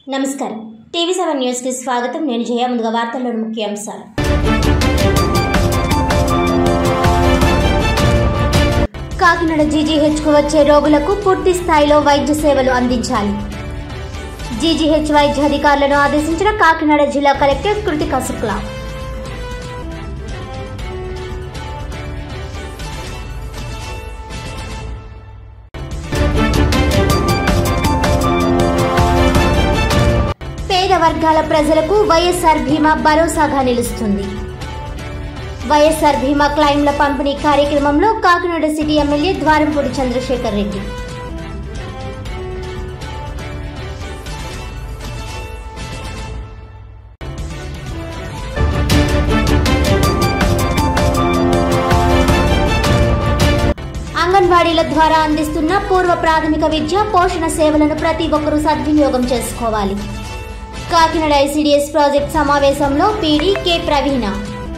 నమస్కారం TV seven న్యూస్కి స్వాగతం నేను జయ ముందుగా వార్తల్లోని ముఖ్యాంశాలు కాకినాడ జీజీహెచ్కు వచ్చే రోగులకు పూర్తి స్థాయిలో వైద్య సేవలు అందించాలి జీజీహెచ్ వైద్య అధికారులను ఆదేశించిన కాకినాడ జిల్లా కలెక్టర్ కృతికా శుక్లా పేద వర్గాల ప్రజలకు వైఎస్ఆర్ బీమా భరోసాగా నిలుస్తుంది వైఎస్ఆర్ బీమా క్లైమ్ల పంపిణీ కార్యక్రమంలో కాకినాడ సిటీ ఎమ్మెల్యే ద్వారంపూడి చంద్రశేఖర్ రెడ్డి అంగన్వాడీల ద్వారా అందిస్తున్న పూర్వ ప్రాథమిక విద్య పోషణ సేవలను ప్రతి ఒక్కరూ సద్వినియోగం చేసుకోవాలి కాకినాడ ఐసిడిఎస్ ప్రాజెక్ట్ సమావేశంలో పీడీ కె ప్రవీణ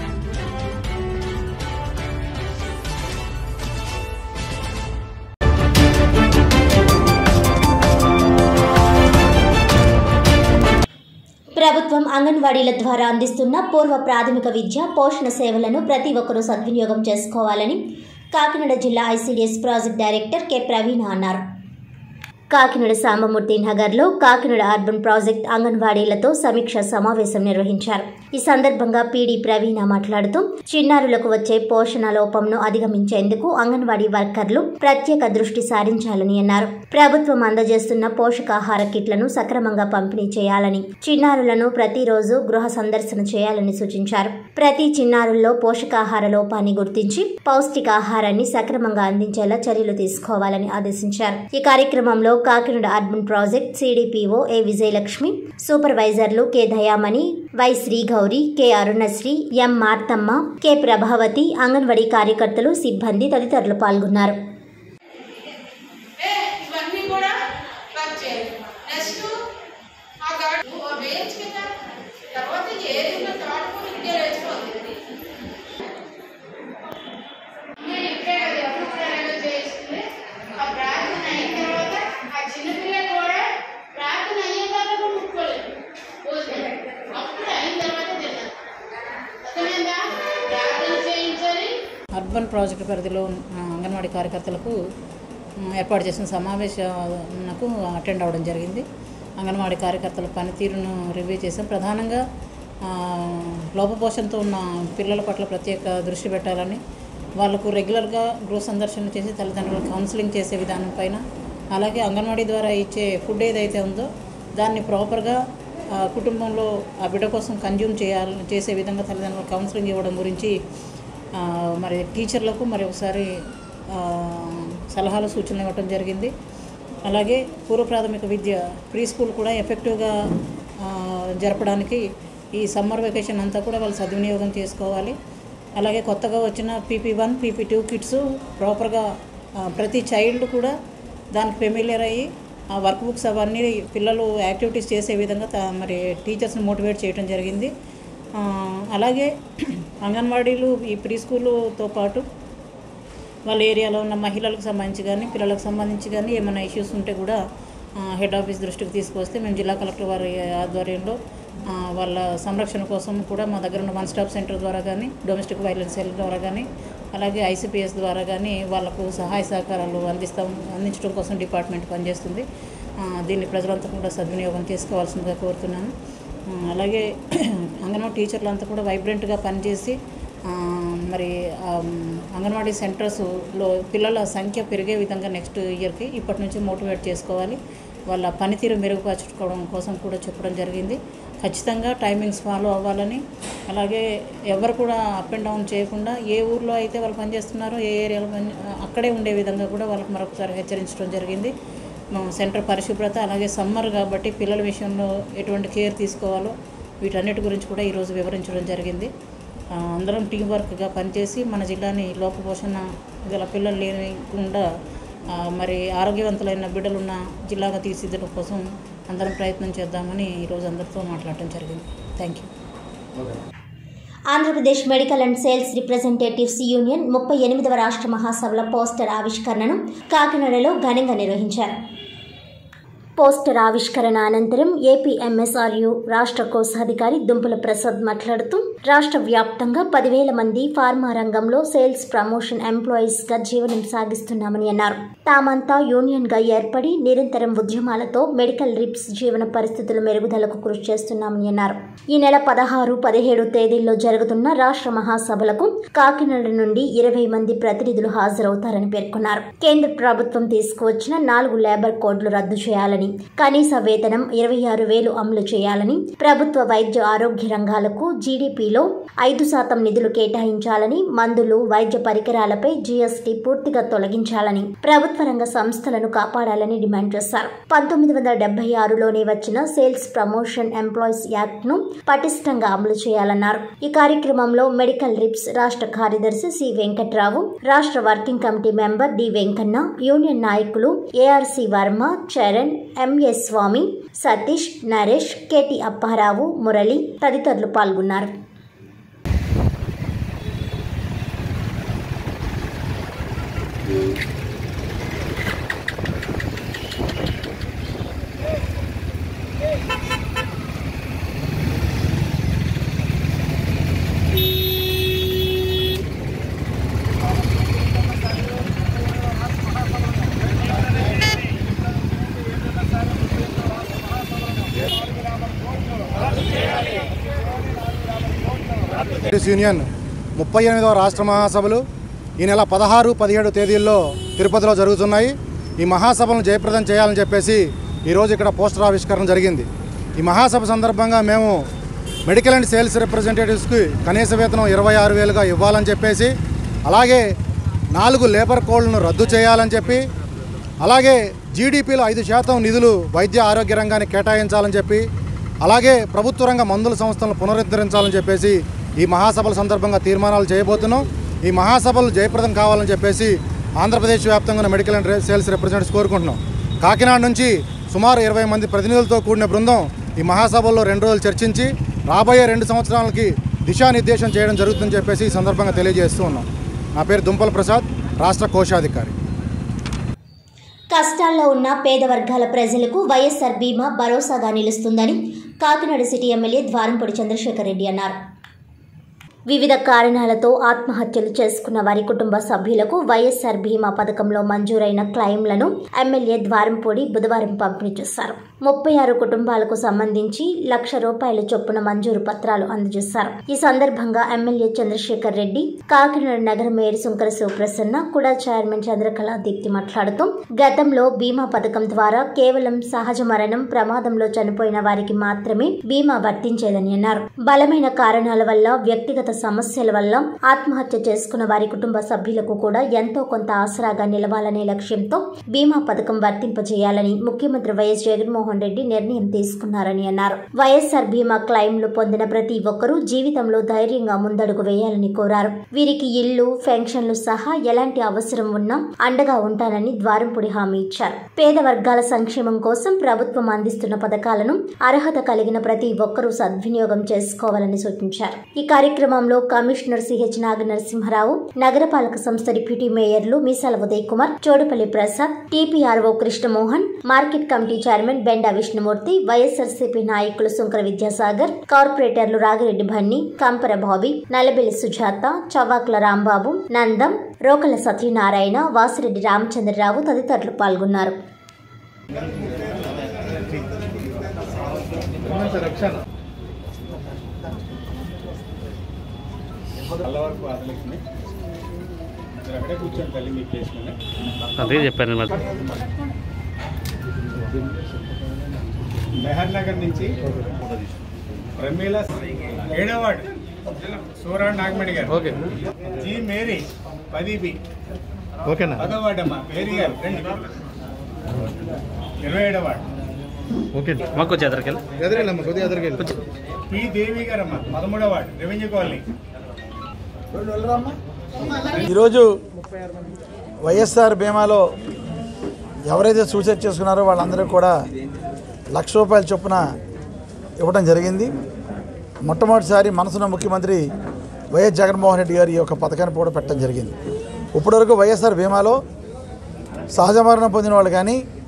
ప్రభుత్వం అంగన్వాడీల ద్వారా అందిస్తున్న పూర్వ ప్రాథమిక విద్య పోషణ సేవలను ప్రతి ఒక్కరూ సద్వినియోగం చేసుకోవాలని కాకినాడ జిల్లా ICDS project director K Praveena అన్నారు కాకినాడ సాంబమూర్తి నగర్లో కాకినాడ అర్బన్ ప్రాజెక్ట్ అంగన్వాడీలతో సమీక్ష సమావేశం నిర్వహించారు ఈ సందర్భంగా పీడీ ప్రవీణ మాట్లాడుతూ చిన్నారులకు వచ్చే పోషణ లోపంను అధిగమించేందుకు అంగన్వాడీ వర్కర్లు ప్రత్యేక దృష్టి సారించాలని అన్నారు ప్రభుత్వం అందజేస్తున్న పోషకాహార కిట్లను సక్రమంగా పంపిణీ చేయాలని చిన్నారులను ప్రతిరోజు గృహ సందర్శన చేయాలని సూచించారు ప్రతి చిన్నారుల్లో పోషకాహార లోపాన్ని గుర్తించి పౌష్టికాహారాన్ని సక్రమంగా అందించేలా చర్యలు తీసుకోవాలని ఆదేశించారు ఈ కార్యక్రమంలో Kakinada urban project CDPO A Vijayalakshmi సూపర్వైజర్లు K Dayamani Y Srigowri K Arunasri M Marthamma K Prabhavathi anganwadi కార్యకర్తలు సిబ్బంది తదితరులు పాల్గొన్నారు ఏ, ఇవన్నీ కూడా వర్క్ చేయాలి నెక్స్ట్ ఆ గాడ్ వేయచ్చు కదా తర్వాత ఏది ఉన్న థాట్ కూడా ఇంకే వేసుకోవాలి నేను ఇప్పుడే కదా ఎప్పుడు ప్రయోగం చేస్తుంది ఆ ప్రార్థన అయిన తర్వాత ఆ చిన్నపిల్లలు కూడా ప్రార్థన అయ్యేదాకా కూడా ముట్టుకోలేదు భోజనం అప్పుడు అయిన తర్వాత తిన్నాను అర్థమైందా ప్రార్థన చేయించాలి అర్బన్ ప్రాజెక్టు పరిధిలో ఆ, అంగన్వాడీ కార్యకర్తలకు ఆ, ఏర్పాటు చేసిన సమావేశాలకు అటెండ్ అవ్వడం జరిగింది అంగన్వాడీ కార్యకర్తల పనితీరును రివ్యూ చేసాం ప్రధానంగా ఆ, లోపపోషణతో ఉన్న పిల్లల పట్ల ప్రత్యేక దృష్టి పెట్టాలని వాళ్ళకు రెగ్యులర్గా గృహ సందర్శన చేసి తల్లిదండ్రులకు కౌన్సిలింగ్ చేసే విధానం పైన అలాగే అంగన్వాడీ ద్వారా ఇచ్చే ఫుడ్ ఏదైతే ఉందో దాన్ని ప్రాపర్గా ఆ, కుటుంబంలో ఆ బిడ్డ కోసం కన్జ్యూమ్ చేయాలి చేసే విధంగా తల్లిదండ్రులకు కౌన్సిలింగ్ ఇవ్వడం గురించి ఆ, మరి టీచర్లకు మరి ఒకసారి ఆ, సలహాలు సూచనలు ఇవ్వటం జరిగింది అలాగే పూర్వ ప్రాథమిక విద్య ప్రీ స్కూల్ కూడా ఎఫెక్టివ్గా ఆ, జరపడానికి ఈ సమ్మర్ వెకేషన్ అంతా కూడా వాళ్ళు సద్వినియోగం చేసుకోవాలి అలాగే కొత్తగా వచ్చిన PP one PP two kits ప్రాపర్గా ఆ, ప్రతి చైల్డ్ కూడా దానికి ఫెమిలియర్ అయ్యి ఆ వర్క్ బుక్స్ అవన్నీ పిల్లలు యాక్టివిటీస్ చేసే విధంగా త- మరి టీచర్స్ని మోటివేట్ చేయడం జరిగింది ఆ, అలాగే అంగన్వాడీలు ఈ ప్రీ స్కూలుతో పాటు వాళ్ళ ఏరియాలో ఉన్న మహిళలకు సంబంధించి కానీ పిల్లలకు సంబంధించి కానీ ఏమైనా ఇష్యూస్ ఉంటే కూడా ఆ, హెడ్ ఆఫీస్ దృష్టికి తీసుకొస్తే మేము జిల్లా కలెక్టర్ వారి ఆధ్వర్యంలో ఆ, వాళ్ళ సంరక్షణ కోసం కూడా మా దగ్గర ఉన్న వన్ స్టాప్ సెంటర్ ద్వారా కానీ డొమెస్టిక్ వైలెన్స్ సెల్ ద్వారా కానీ అలాగే ఐసిపిఎస్ ద్వారా కానీ వాళ్ళకు సహాయ సహకారాలు అందిస్తాం అందించడం కోసం డిపార్ట్మెంట్ పనిచేస్తుంది ఆ, దీన్ని ప్రజలంతా కూడా సద్వినియోగం చేసుకోవాల్సిందిగా కోరుతున్నాను ఆ, అలాగే అంగన్వాడీ టీచర్లు అంతా కూడా వైబ్రెంట్గా పనిచేసి ఆ, మరి ఆ, అంగన్వాడీ సెంటర్స్లో పిల్లల సంఖ్య పెరిగే విధంగా నెక్స్ట్ ఇయర్కి ఇప్పటి నుంచి మోటివేట్ చేసుకోవాలి వాళ్ళ పనితీరు మెరుగుపరచుకోవడం కోసం కూడా చెప్పడం జరిగింది ఖచ్చితంగా టైమింగ్స్ ఫాలో అవ్వాలని అలాగే ఎవరు కూడా అప్ అండ్ డౌన్ చేయకుండా ఏ ఊర్లో అయితే వాళ్ళు పనిచేస్తున్నారో ఏ ఏరియాలో పని అక్కడే ఉండే విధంగా కూడా వాళ్ళకి మరొకసారి హెచ్చరించడం జరిగింది మా సెంటర్ పరిశుభ్రత అలాగే సమ్మర్ కాబట్టి పిల్లల విషయంలో ఎటువంటి కేర్ తీసుకోవాలో వీటన్నిటి గురించి కూడా ఈరోజు వివరించడం జరిగింది ఆ, అందరం టీం వర్క్గా పనిచేసి మన జిల్లాని లోపపోషణ గల పిల్లలు లేకుండా ఆ, మరి ఆరోగ్యవంతులైన బిడ్డలున్న జిల్లాగా తీర్చిదిద్దడం కోసం అందరం ప్రయత్నం చేద్దామని ఈరోజు అందరితో మాట్లాడటం జరిగింది thank you Andhra Pradesh medical and sales representatives union ముప్పై ఎనిమిదవ రాష్ట్ర మహాసభల పోస్టర్ ఆవిష్కరణను కాకినాడలో ఘనంగా నిర్వహించారు పోస్టర్ ఆవిష్కరణ అనంతరం ఏపీ ఎంఎస్ఆర్యు రాష్ట్ర కోశాధికారి దుంపల ప్రసాద్ మాట్లాడుతూ రాష్ట్ర వ్యాప్తంగా పదివేల మంది ఫార్మా రంగంలో సేల్స్ ప్రమోషన్ ఎంప్లాయీస్ గా జీవనం సాగిస్తున్నామని అన్నారు తామంతా యూనియన్ గా ఏర్పడి నిరంతరం ఉద్యమాలతో మెడికల్ రిప్స్ జీవన పరిస్థితుల మెరుగుదలకు కృషి చేస్తున్నామని అన్నారు ఈ నెల పదహారు పదిహేడు తేదీల్లో జరుగుతున్న రాష్ట్ర మహాసభలకు కాకినాడ నుండి ఇరవై మంది ప్రతినిధులు హాజరవుతారని పేర్కొన్నారు కేంద్ర ప్రభుత్వం తీసుకువచ్చిన నాలుగు లేబర్ కోడ్లు రద్దు చేయాలని కనీస వేతనం ఇరవై ఆరు వేలు అమలు చేయాలని ప్రభుత్వ వైద్య ఆరోగ్య రంగాలకు జీడీపీలో ఐదు శాతం నిధులు కేటాయించాలని మందులు వైద్య పరికరాలపై జీఎస్టీ పూర్తిగా తొలగించాలని ప్రభుత్వ రంగ సంస్థలను కాపాడాలని డిమాండ్ చేశారు పంతొమ్మిది వందల డెబ్బై ఆరులోనే వచ్చిన సేల్స్ ప్రమోషన్ ఎంప్లాయీస్ యాక్ట్ ను పటిష్టంగా అమలు చేయాలన్నారు ఈ కార్యక్రమంలో మెడికల్ రిప్స్ రాష్ట్ర కార్యదర్శి సి వెంకట్రావు రాష్ట్ర working committee member D Venkanna union నాయకులు ARC Varma Charan MA Swamy Satish Naresh KT Apparao Murali తదితరులు పాల్గొన్నారు బ్రిటిష్ యూనియన్ ముప్పై ఎనిమిదవ రాష్ట్ర మహాసభలు ఈ నెల పదహారు పదిహేడు తేదీల్లో తిరుపతిలో జరుగుతున్నాయి ఈ మహాసభలను జయప్రదం చేయాలని చెప్పేసి ఈరోజు ఇక్కడ పోస్టర్ ఆవిష్కరణ జరిగింది ఈ మహాసభ సందర్భంగా మేము మెడికల్ అండ్ సేల్స్ రిప్రజెంటేటివ్స్కి కనీస వేతనం ఇరవై ఆరు వేలుగా ఇవ్వాలని చెప్పేసి అలాగే నాలుగు లేబర్ కోడ్లను రద్దు చేయాలని చెప్పి అలాగే జీడిపిలో ఐదు శాతం నిధులు వైద్య ఆరోగ్య రంగానికి కేటాయించాలని చెప్పి అలాగే ప్రభుత్వ రంగ మందుల సంస్థలను పునరుద్ధరించాలని చెప్పేసి ఈ మహాసభల సందర్భంగా తీర్మానాలు చేయబోతున్నాం ఈ మహాసభలు జయప్రదం కావాలని చెప్పేసి ఆంధ్రప్రదేశ్ వ్యాప్తంగా ఉన్న మెడికల్ అండ్ సేల్స్ రిప్రజెంటేటివ్స్ కోరుకుంటున్నాం కాకినాడ నుంచి సుమారు ఇరవై మంది ప్రతినిధులతో కూడిన బృందం ఈ మహాసభల్లో రెండు రోజులు చర్చించి రాబోయే రెండు సంవత్సరాలకి దిశానిర్దేశం చేయడం జరుగుతుందని చెప్పేసి ఈ సందర్భంగా తెలియజేస్తూ ఉన్నాం నా పేరు దుంపల ప్రసాద్ రాష్ట్ర కోశాధికారి కష్టాల్లో ఉన్న పేద వర్గాల ప్రజలకు వైఎస్ఆర్ బీమా భరోసాగా నిలుస్తుందని కాకినాడ సిటీ ఎమ్మెల్యే ద్వారంపూడి చంద్రశేఖర్ రెడ్డి అన్నారు వివిధ కారణాలతో ఆత్మహత్యలు చేసుకున్న వారి కుటుంబ సభ్యులకు వైఎస్ఆర్ బీమా పథకంలో మంజూరైన క్లెయిమ్లను ఎమ్మెల్యే ద్వారంపూడి బుధవారం పంపిణీ చేశారు ముప్పై ఆరు కుటుంబాలకు సంబంధించి లక్ష రూపాయల చొప్పున మంజూరు పత్రాలు అందజేశారు ఈ సందర్భంగా ఎమ్మెల్యే చంద్రశేఖర్ రెడ్డి కాకినాడ నగర మేయర్ సుంకర శివప్రసన్న కూడా చైర్మన్ చంద్రకళ దీప్తి మాట్లాడుతూ గతంలో బీమా పథకం ద్వారా కేవలం సహజ మరణం ప్రమాదంలో చనిపోయిన వారికి మాత్రమే బీమా వర్తించేదని అన్నారు బలమైన కారణాల వల్ల వ్యక్తిగత సమస్యల వల్ల ఆత్మహత్య చేసుకున్న వారి కుటుంబ సభ్యులకు కూడా ఎంతో కొంత ఆసరాగా నిలవాలనే లక్ష్యంతో బీమా పథకం వర్తింపజేయాలని ముఖ్యమంత్రి వైఎస్ జగన్మోహన్ రెడ్డి నిర్ణయం తీసుకున్నారని అన్నారు వైఎస్ఆర్ బీమా క్లెయిమ్లు పొందిన ప్రతి ఒక్కరూ జీవితంలో ధైర్యంగా ముందడుగు వేయాలని కోరారు వీరికి ఇల్లు పెన్షన్లు సహా ఎలాంటి అవసరం ఉన్నా అండగా ఉంటానని ద్వారంపూడి హామీ ఇచ్చారు పేద వర్గాల సంక్షేమం కోసం ప్రభుత్వం అందిస్తున్న పథకాలను అర్హత కలిగిన ప్రతి ఒక్కరూ సద్వినియోగం చేసుకోవాలని సూచించారు ఈ కార్యక్రమంలో కమిషనర్ సిహెచ్ నాగ నరసింహారావు నగరపాలక సంస్థ డిప్యూటీ మేయర్లు Meesala Uday Kumar Chodupalli Prasad TPRO Krishnamohan market committee chairman Benda Vishnumurthy YSRCP నాయకులు సుంకర విద్యాసాగర్ కార్పొరేటర్లు రాగిరెడ్డి భన్ని కంపర బాబీ నల్లబెల్లి సుజాత చవ్వాకుల రాంబాబు నందం రోకల సత్యనారాయణ వాసిరెడ్డి రామచంద్రరావు తదితరులు పాల్గొన్నారు అల్లవరపు ఆదలక్ష్మి మీరు అక్కడే కూర్చోండి తల్లి మీ ప్లేస్లోనే అదే చెప్పాను మరి మెహర్ నగర్ నుంచి ప్రమీల ఏడో వార్డు సూరాడు నాగమణి గారు ఓకే జి మేరీ పది బి ఓకేనా పదో వార్డు అమ్మా మేరీ గారు రండి ఇరవై ఏడో వార్డు ఓకే మాకు వచ్చి ఎదరికెళ్ళి ఎదురెళ్ళమ్మా కొద్దిగా ఎదురుకెళ్ళి పి దేవి గారు అమ్మా పదమూడో వార్డు రెవెన్యూ కాలనీ ఈరోజు వైఎస్ఆర్ బీమాలో ఎవరైతే సూసైడ్ చేసుకున్నారో వాళ్ళందరూ కూడా లక్ష రూపాయల చొప్పున ఇవ్వడం జరిగింది మొట్టమొదటిసారి మనసున్న ముఖ్యమంత్రి వైఎస్ జగన్మోహన్ రెడ్డి గారు ఈ యొక్క పథకాన్ని కూడా పెట్టడం జరిగింది ఇప్పటివరకు వైఎస్ఆర్ బీమాలో సహజ మరణం పొందిన వాళ్ళు కానీ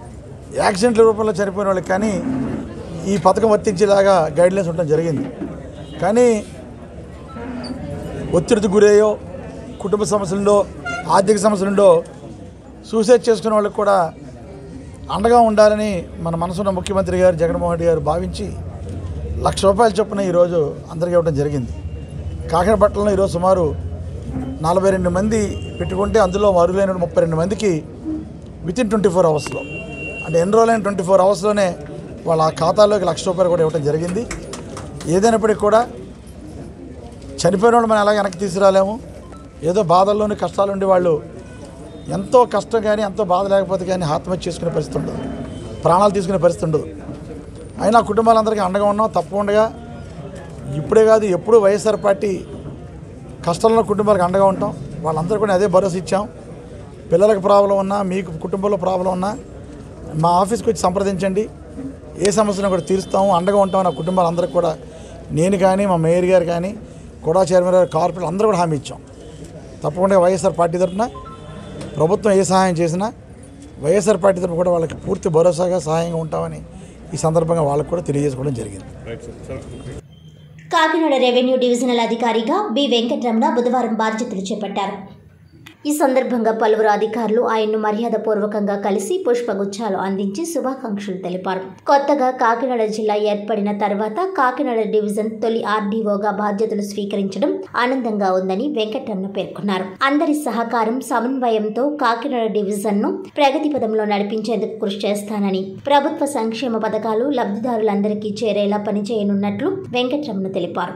యాక్సిడెంట్ల రూపంలో చనిపోయిన వాళ్ళకి కానీ ఈ పథకం వర్తించేలాగా గైడ్లైన్స్ ఉండడం జరిగింది కానీ ఒత్తిడికి గురయ్యో కుటుంబ సమస్యలుండో ఆర్థిక సమస్యలుండో సూసైడ్ చేసుకునే వాళ్ళకి కూడా అండగా ఉండాలని మన మనసున్న ముఖ్యమంత్రి గారు జగన్మోహన్ రెడ్డి గారు భావించి లక్ష రూపాయల చొప్పున ఈరోజు అందరికీ ఇవ్వడం జరిగింది కాకినాడపట్నంలో ఈరోజు సుమారు నలభై రెండు మంది పెట్టుకుంటే అందులో అర్హులైన ముప్పై రెండు మందికి విత్ ఇన్ ట్వంటీ ఫోర్ అవర్స్లో అంటే ఎన్రోల్ అయిన ట్వంటీ ఫోర్ అవర్స్లోనే వాళ్ళ ఖాతాలోకి లక్ష రూపాయలు కూడా ఇవ్వడం జరిగింది ఏదైనప్పటికీ కూడా చనిపోయిన వాళ్ళు మనం ఎలాగ వెనక్కి తీసుకురాలేము ఏదో బాధల్లోని కష్టాలు ఉండి వాళ్ళు ఎంతో కష్టం కానీ ఎంతో బాధ లేకపోతే కానీ ఆత్మహత్య చేసుకునే పరిస్థితి ఉండదు ప్రాణాలు తీసుకునే పరిస్థితి ఉండదు అయినా కుటుంబాలందరికీ అండగా ఉన్నాం తప్పకుండా ఇప్పుడే కాదు ఎప్పుడూ వైఎస్ఆర్ పార్టీ కష్టంలో కుటుంబాలకు అండగా ఉంటాం వాళ్ళందరూ కూడా అదే భరోసా ఇచ్చాం పిల్లలకు ప్రాబ్లం ఉన్నా మీకు కుటుంబంలో ప్రాబ్లం ఉన్నా మా ఆఫీస్కి వచ్చి సంప్రదించండి ఏ సమస్యను కూడా తీరుస్తాము అండగా ఉంటాం నా కుటుంబాలందరికీ కూడా నేను కానీ మా మేయర్ గారు కానీ కూడా చైర్మన్ గారు కార్పొరేట్ అందరూ కూడా హామీ ఇచ్చాం తప్పకుండా వైఎస్ఆర్ పార్టీ తరఫున ప్రభుత్వం ఏ సహాయం చేసినా వైఎస్ఆర్ పార్టీ తరఫున కూడా వాళ్ళకి పూర్తి భరోసాగా సహాయంగా ఉంటామని ఈ సందర్భంగా వాళ్ళకు కూడా తెలియజేసుకోవడం జరిగింది కాకినాడ రెవెన్యూ డివిజనల్ అధికారిగా బి వెంకటరమణ బుధవారం బాధ్యతలు చేపట్టారు ఈ సందర్భంగా పలువురు అధికారులు ఆయన్ను మర్యాదపూర్వకంగా కలిసి పుష్పగుచ్చాలు అందించి శుభాకాంక్షలు తెలిపారు కొత్తగా కాకినాడ జిల్లా ఏర్పడిన తర్వాత కాకినాడ డివిజన్ తొలి ఆర్డీఓగా బాధ్యతలు స్వీకరించడం ఆనందంగా ఉందని వెంకటరమణ పేర్కొన్నారు అందరి సహకారం సమన్వయంతో కాకినాడ డివిజన్ ను ప్రగతి పదంలో నడిపించేందుకు కృషి చేస్తానని ప్రభుత్వ సంక్షేమ పథకాలు లబ్ధిదారులందరికీ చేరేలా పనిచేయనున్నట్లు వెంకటరమణ తెలిపారు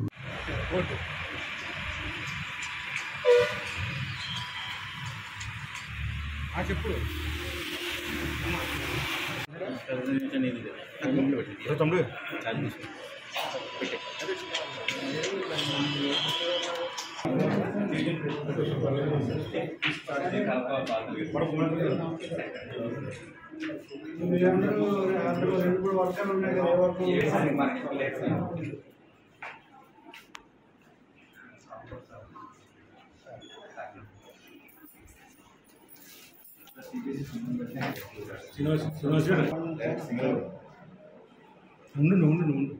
చెప్పు తమ్ముడు శ్రీనివాస్ శ్రీనివాస్ గారు ఉండు ఉండు ఉండు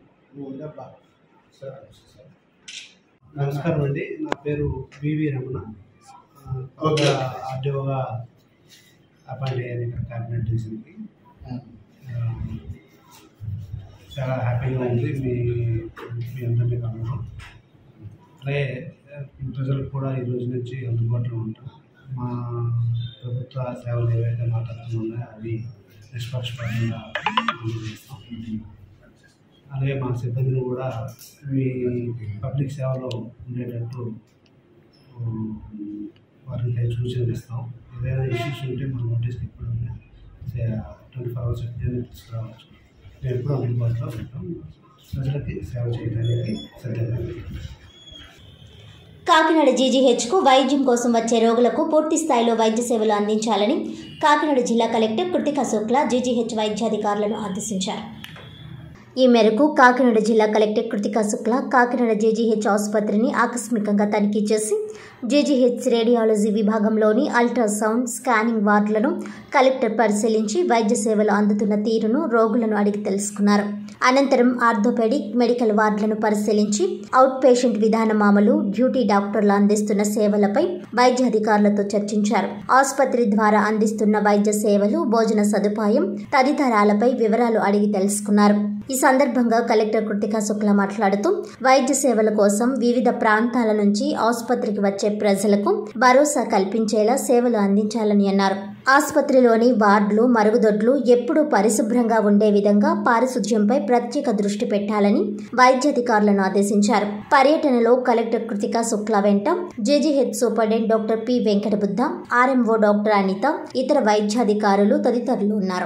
నమస్కారం అండి నా పేరు వివి రమణ ఒక ఆర్డీఓగా అపాయింట్ అయ్యాను ఇక్కడ కాకినాడ డివిజన్కి ఆ, చాలా హ్యాపీగా ఉంది మీ మీ అందరినీ కలవడం అలాగే ప్రజలకు కూడా ఈ రోజు నుంచి అందుబాటులో ఉంటాం మా ప్రభుత్వ సేవలు ఏవైతే మా తరఫున ఉన్నాయో అవి నిష్పక్షపాతంగా అందజేస్తాం అలాగే మా సిబ్బందిని కూడా మీ పబ్లిక్ సేవలో ఉండేటట్టు ఉమ్, వారికి తగిన సూచనలు ఇస్తాం ఏదైనా ఇష్యూస్ ఉంటే మా నోటీస్కి ఎప్పుడు ట్వంటీ ఫోర్ అవర్స్ ఎప్పుడైనా తీసుకురావచ్చు మేము ఎప్పుడూ అందుబాటులో ఉంటాం ప్రజలకి సేవ చేయడానికి సిద్ధంగా ఉన్నాం. కాకినాడ జీజీహెచ్కు వైద్యం కోసం వచ్చే రోగులకు పూర్తి స్థాయిలో వైద్య సేవలు అందించాలని కాకినాడ జిల్లా కలెక్టర్ కృతికా శుక్లా జీజీహెచ్ వైద్యాధికారులను ఆదేశించారు ఈ మేరకు కాకినాడ జిల్లా కలెక్టర్ కృతికా శుక్లా కాకినాడ జేజీహెచ్ ఆసుపత్రిని ఆకస్మికంగా తనిఖీ చేసి జేజీహెచ్ రేడియాలజీ విభాగంలోని అల్ట్రాసౌండ్ స్కానింగ్ వార్డులను కలెక్టర్ పరిశీలించి వైద్య సేవలు అందుతున్న తీరును రోగులను అడిగి తెలుసుకున్నారు అనంతరం ఆర్థోపెడిక్ మెడికల్ వార్డులను పరిశీలించి అవుట్ పేషెంట్ విధానం అమలు డ్యూటీ డాక్టర్లు అందిస్తున్న సేవలపై వైద్య అధికారులతో చర్చించారు ఆసుపత్రి ద్వారా అందిస్తున్న వైద్య సేవలు భోజన సదుపాయం తదితరాలపై వివరాలు అడిగి తెలుసుకున్నారు ఈ సందర్భంగా కలెక్టర్ కృతికా శుక్లా మాట్లాడుతూ వైద్య సేవల కోసం వివిధ ప్రాంతాల నుంచి ఆసుపత్రికి వచ్చే ప్రజలకు భరోసా కల్పించేలా సేవలు అందించాలని అన్నారు ఆసుపత్రిలోని వార్డులు మరుగుదొడ్లు ఎప్పుడూ పరిశుభ్రంగా ఉండే విధంగా పారిశుధ్యంపై ప్రత్యేక దృష్టి పెట్టాలని వైద్యాధికారులను ఆదేశించారు పర్యటనలో కలెక్టర్ కృతికా శుక్లా వెంట JGH superintendent doctor P Venkatabuddha RMO doctor Anitha ఇతర వైద్యాధికారులు తదితరులు ఉన్నారు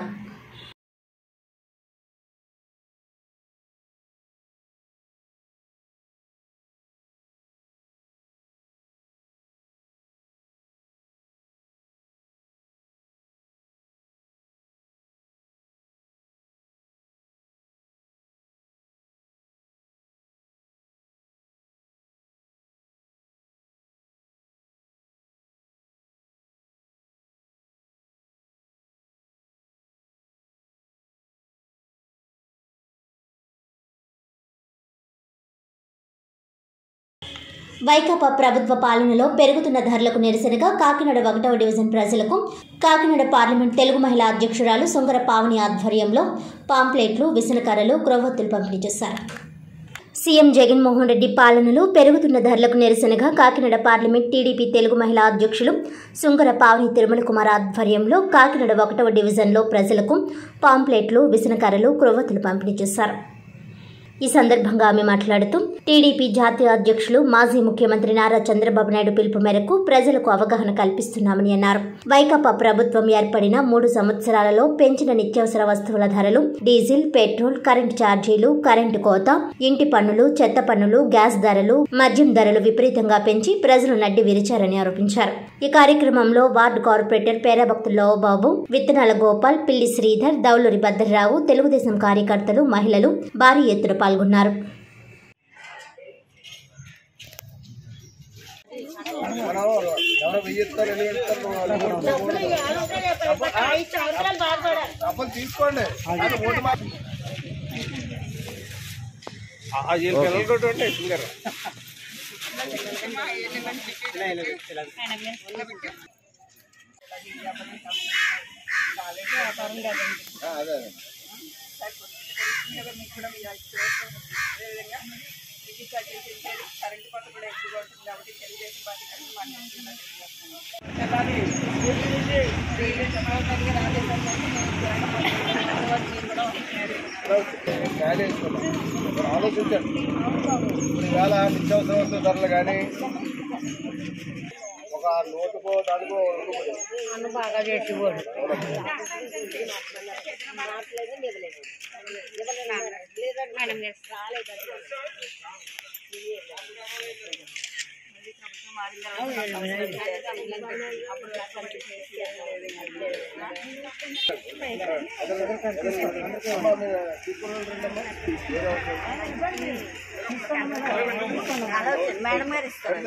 వైకాపా ప్రభుత్వ పాలనలో పెరుగుతున్న ధరలకు నిరసనగా కాకినాడ ఒకటవ డివిజన్ ప్రజలకు కాకినాడ పార్లమెంట్ తెలుగు మహిళా అధ్యక్షురాలు సుంగర పావని ఆధ్వర్యంలో పాంప్లెట్లు విసనకర్రలు క్రొవ్వొత్తులు పంపిణీ చేశారు సీఎం జగన్మోహన్ రెడ్డి పాలనలో పెరుగుతున్న ధరలకు నిరసనగా కాకినాడ పార్లమెంట్ టీడీపీ తెలుగు మహిళా అధ్యక్షులు సుంగర పావని తిరుమల కుమార్ ఆధ్వర్యంలో కాకినాడ ఒకటవ డివిజన్లో ప్రజలకు పాంప్లెట్లు విసనకర్రలు క్రొవ్వొత్తులు పంపిణీ చేశారు ఈ సందర్భంగా ఆమె మాట్లాడుతూ టీడీపీ జాతీయ అధ్యక్షులు మాజీ ముఖ్యమంత్రి నారా చంద్రబాబు నాయుడు పిలుపు మేరకు ప్రజలకు అవగాహన కల్పిస్తున్నామని అన్నారు వైకాపా ప్రభుత్వం ఏర్పడిన మూడు సంవత్సరాలలో పెంచిన నిత్యావసర వస్తువుల ధరలు డీజిల్ పెట్రోల్ కరెంటు ఛార్జీలు కరెంటు కోత ఇంటి పన్నులు చెత్త పన్నులు గ్యాస్ ధరలు మద్యం ధరలు విపరీతంగా పెంచి ప్రజలు నడ్డి విరిచారని ఆరోపించారు ఈ కార్యక్రమంలో వార్డు కార్పొరేటర్ పేరభక్తుల్లో బాబు విత్తనాల గోపాల్ పిల్లి శ్రీధర్ దౌలూరి భద్రరావు తెలుగుదేశం కార్యకర్తలు మహిళలు భారీ ఎత్తున పాల్గొన్నారు ఆలోచించండి ఇప్పుడు ఈవేళ నిత్యావసర వస్తువు ధరలు కానీ ఒక నోటుకో దానికో బాగా చేసేవాడు మేడం గారు ఇస్తారు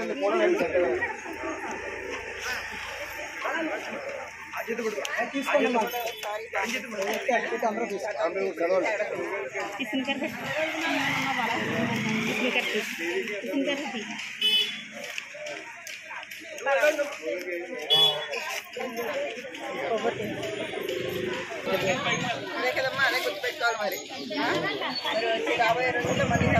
అదే కదమ్మా అదే గుర్తుపెట్టుకోవాలి మరి మరి వచ్చి రాబోయే రోజుల్లో మళ్ళీ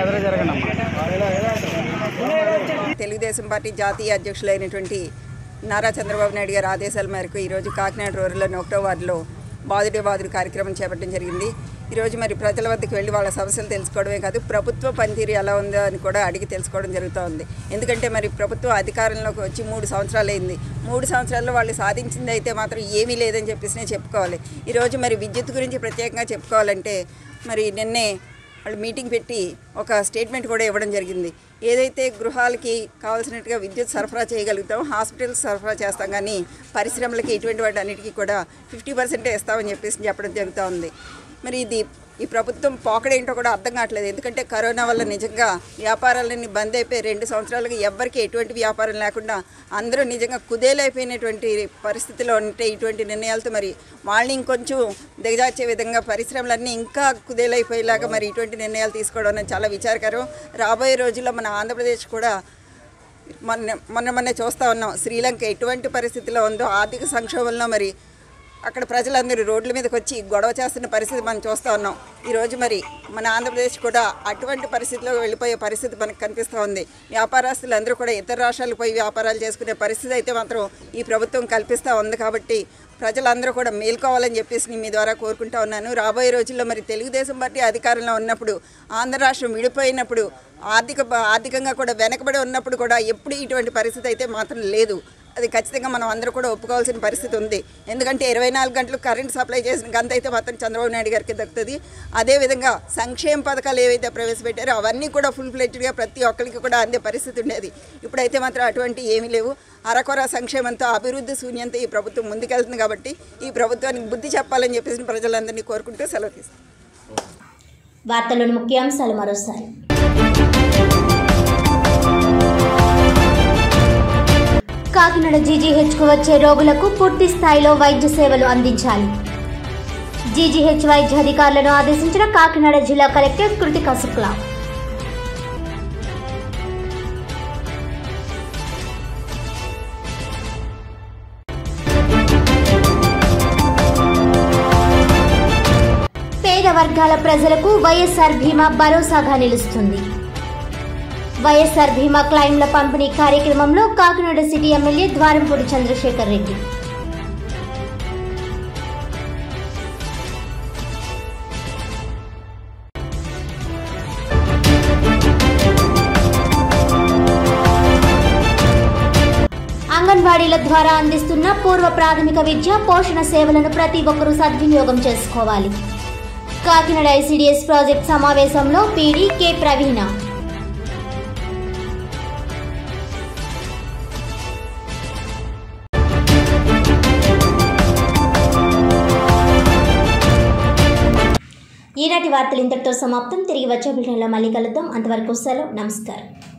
తెలుగుదేశం పార్టీ జాతీయ అధ్యక్షులైనటువంటి నారా చంద్రబాబు నాయుడు గారి ఆదేశాల మేరకు ఈరోజు కాకినాడ రూరల్లోని ఒకటో వార్డులో బాదుడే బాదుడు కార్యక్రమం చేపట్టడం జరిగింది ఈరోజు మరి ప్రజల వద్దకు వెళ్ళి వాళ్ళ సమస్యలు తెలుసుకోవడమే కాదు ప్రభుత్వ పనితీరు ఎలా ఉందో అని కూడా అడిగి తెలుసుకోవడం జరుగుతూ ఉంది ఎందుకంటే మరి ప్రభుత్వం అధికారంలోకి వచ్చి మూడు సంవత్సరాలు అయింది మూడు సంవత్సరాల్లో వాళ్ళు సాధించింది అయితే మాత్రం ఏమీ లేదని చెప్పేసి నేను చెప్పుకోవాలి ఈరోజు మరి విద్యుత్ గురించి ప్రత్యేకంగా చెప్పుకోవాలంటే మరి నిన్నే వాళ్ళు మీటింగ్ పెట్టి ఒక స్టేట్మెంట్ కూడా ఇవ్వడం జరిగింది ఏదైతే గృహాలకి కావాల్సినట్టుగా విద్యుత్ సరఫరా చేయగలుగుతాం హాస్పిటల్స్ సరఫరా చేస్తాం కానీ పరిశ్రమలకి ఇటువంటి వాటి అన్నిటికీ కూడా ఫిఫ్టీ పర్సెంటే ఇస్తామని చెప్పేసి చెప్పడం జరుగుతూ ఉంది మరి ఇది ఈ ప్రభుత్వం పోకడేంటో కూడా అర్థం కావట్లేదు ఎందుకంటే కరోనా వల్ల నిజంగా వ్యాపారాలన్నీ బంద్ అయిపోయి రెండు సంవత్సరాలుగా ఎవ్వరికి ఎటువంటి వ్యాపారం లేకుండా అందరూ నిజంగా కుదేలైపోయినటువంటి పరిస్థితిలో ఉంటే ఇటువంటి నిర్ణయాలతో మరి వాళ్ళని ఇంకొంచెం దిగజార్చే విధంగా పరిశ్రమలన్నీ ఇంకా కుదేలైపోయేలాగా మరి ఇటువంటి నిర్ణయాలు తీసుకోవడం అనేది చాలా విచారకరం రాబోయే రోజుల్లో మన ఆంధ్రప్రదేశ్ కూడా మొన్న మొన్న మొన్న చూస్తూ ఉన్నాం శ్రీలంక ఎటువంటి పరిస్థితిలో ఉందో ఆర్థిక సంక్షోభంలో మరి అక్కడ ప్రజలందరూ రోడ్ల మీదకి వచ్చి గొడవ చేస్తున్న పరిస్థితి మనం చూస్తూ ఉన్నాం ఈరోజు మరి మన ఆంధ్రప్రదేశ్ కూడా అటువంటి పరిస్థితిలో వెళ్ళిపోయే పరిస్థితి మనకు కనిపిస్తూ ఉంది వ్యాపారస్తులు అందరూ కూడా ఇతర రాష్ట్రాలకు పోయి వ్యాపారాలు చేసుకునే పరిస్థితి అయితే మాత్రం ఈ ప్రభుత్వం కల్పిస్తూ ఉంది కాబట్టి ప్రజలందరూ కూడా మేల్కోవాలని చెప్పేసి నేను మీ ద్వారా కోరుకుంటా ఉన్నాను రాబోయే రోజుల్లో మరి తెలుగుదేశం పార్టీ అధికారంలో ఉన్నప్పుడు ఆంధ్ర రాష్ట్రం విడిపోయినప్పుడు ఆర్థిక ఆర్థికంగా కూడా వెనకబడి ఉన్నప్పుడు కూడా ఎప్పుడు ఇటువంటి పరిస్థితి అయితే మాత్రం లేదు అది ఖచ్చితంగా మనం అందరూ కూడా ఒప్పుకోవాల్సిన పరిస్థితి ఉంది ఎందుకంటే ఇరవై నాలుగు గంటలు కరెంట్ సప్లై చేసిన గంత అయితే మాత్రం చంద్రబాబు నాయుడు గారికి దక్కుతుంది అదేవిధంగా సంక్షేమ పథకాలు ఏవైతే ప్రవేశపెట్టారో అవన్నీ కూడా ఫుల్ ఫ్లెడ్జ్గా ప్రతి ఒక్కరికి కూడా అందే పరిస్థితి ఉండేది ఇప్పుడైతే మాత్రం అటువంటి ఏమీ లేవు అరకొర సంక్షేమంతో అభివృద్ధి శూన్యంతో ఈ ప్రభుత్వం ముందుకెళ్తుంది కాబట్టి ఈ ప్రభుత్వానికి బుద్ధి చెప్పాలని చెప్పేసి ప్రజలందరినీ కోరుకుంటూ సెలవు తీస్తాను వార్తల్లోని ముఖ్యాంశాలు మరోసారి కాకినాడ జీజీహెచ్కు వచ్చే రోగులకు పూర్తి స్థాయిలో వైద్య సేవలు అందించాలి జీజీహెచ్ వైద్య అధికారులను ఆదేశించిన కాకినాడ జిల్లా కలెక్టర్ కృతికా శుక్లా వర్గాల ప్రజలకు వైఎస్ఆర్ బీమా భరోసాగా నిలుస్తుంది వైఎస్ఆర్ బీమా క్లైమ్ల పంపిణీ కార్యక్రమంలో కాకినాడ సిటీ ఎమ్మెల్యే ద్వారంపూడి చంద్రశేఖర్ రెడ్డి అంగన్వాడీల ద్వారా అందిస్తున్న పూర్వ ప్రాథమిక విద్య పోషణ సేవలను ప్రతి ఒక్కరూ సద్వినియోగం చేసుకోవాలి కాకినాడ ఐసిడిఎస్ ప్రాజెక్ట్ సమావేశంలో పీడీ కె ప్రవీణ ఈనాటి వార్తలు ఇంతటితో సమాప్తం తిరిగి వచ్చే బిల్టన్లో మళ్ళీ కలుద్దాం అంతవరకు సెలవు నమస్కారం